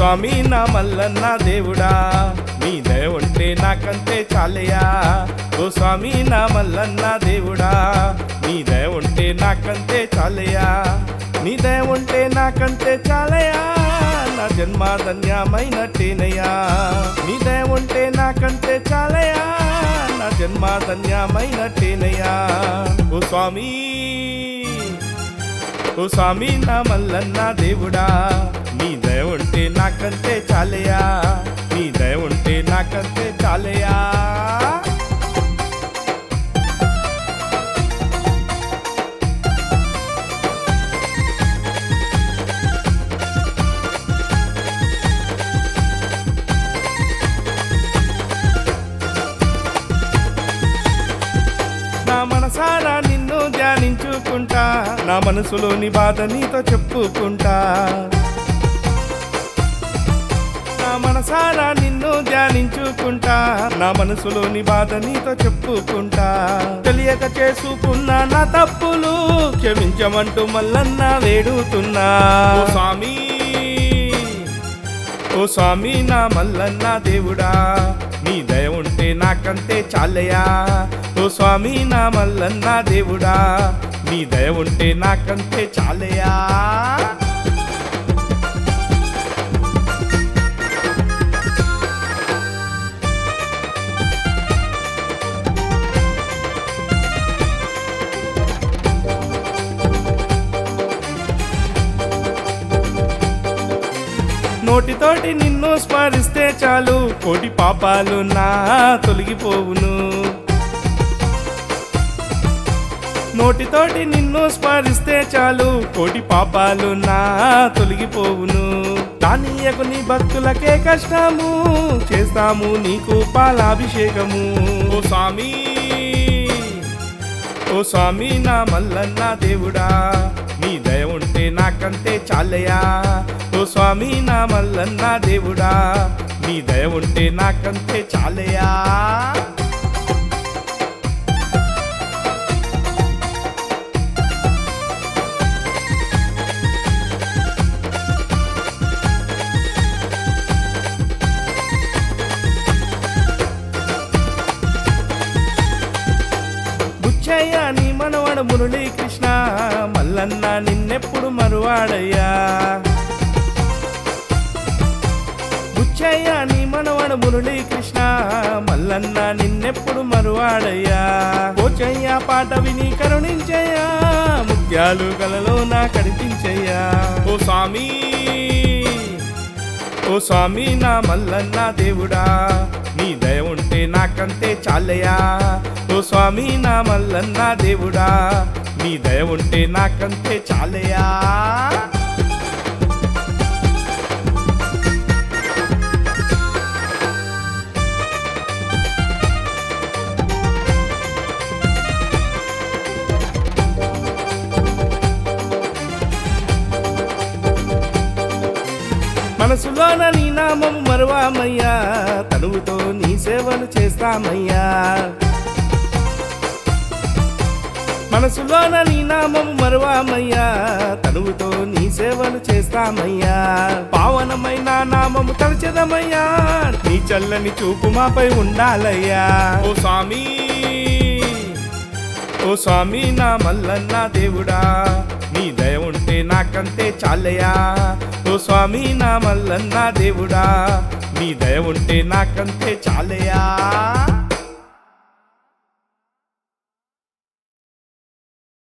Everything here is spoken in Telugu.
స్వామి నా మల్లన్న దేవుడా నీ దయ ఉంటే నాకంతే చాలయా ఓ స్వామి నా మల్లన్న దేవుడా నీ దయ ఉంటే నాకంతే చాలయా నీ దయ ఉంటే నాకంతే చాలయా నా జన్మ ధన్యమైనట్టేనయ్యా నీ దయ ఉంటే నాకంతే చాలయా నా జన్మ ధన్యమైనట్టేనయ్యా ఓ స్వామి ఓ స్వామి నా మల్లన్న దేవుడా నీ దయ ఉంటే నాకంతే చాలయా నీ దయ ఉంటే నాకంతే చాలయా నా మనసారా నిన్ను ధ్యానించుకుంటా నా మనసులోని బాధ నీతో చెప్పుకుంటా నా మనసారా నిన్ను ధ్యానించుకుంటా నా మనసులోని బాధ నీతో చెప్పుకుంటా తెలియక చేసుకున్నా నా తప్పులు క్షమించమంటూ మల్లన్న వేడుతున్నా ఓ స్వామి ఓ స్వామి నా మల్లన్న దేవుడా నీ దయ ఉంటే నాకంతే చాలయా ఓ స్వామి నా మల్లన్న దేవుడా నీ దయ ఉంటే నాకంతే చాలయా నోటితోటి నిన్ను స్మరిస్తే చాలు కోటి పాపాలు నా తొలగిపోవును నోటితోటి నిన్ను స్మరిస్తే చాలు కోటి పాపాలు నా తొలగిపోవును దానియకు నీ భక్తులకే కష్టము చేస్తాము నీకు పాలాభిషేకము ఓ స్వామి ఓ స్వామి నా మల్లన్న దేవుడా నీ దయ ఉంటే నాకంతే చాలయా ఓ స్వామి నా మల్లన్న దేవుడా నీ దయ ఉంటే నాకంతే చాలయా బుచ్చయ్య నీ మనవడు మురళీ కృష్ణ మల్లన్న నిన్నెప్పుడు మరువాడయ్యా బుచ్చయ్య నీ మనవడు మురళీ కృష్ణ మల్లన్న నిన్నెప్పుడు మరువాడయ్యా పోచయ్య పాట విని కరుణించయ్యా ముత్యాలు కలలో నా కనిపించయ్యా ఓ స్వామి ఓ స్వామి నా మల్లన్న దేవుడా నీ దయ ఉంటే నాకంతే చాలయా ఓ స్వామి నా మల్లన్న దేవుడా నీ దయ ఉంటే నాకంతే చాలయా మనసులోన నీ నామము మరువామయ్యా తనువుతో నీ సేవలు చేస్తామయ్యా మనసులోన నీ నామము మరువామయ్యా తనువుతో నీ సేవలు చేస్తామయ్యా పావనమైన నామము తలచెదమయ్యా నీ చల్లని చూపు మాపై ఉండాలయ్యా ఓ స్వామి ఓ స్వామి నా మల్లన్న దేవుడా నీ దయ ఉంటే నాకంతే చాలయా ఓ స్వామి నా మల్లన్న దేవుడా నీ దయ ఉంటే నాకంతే చాలయా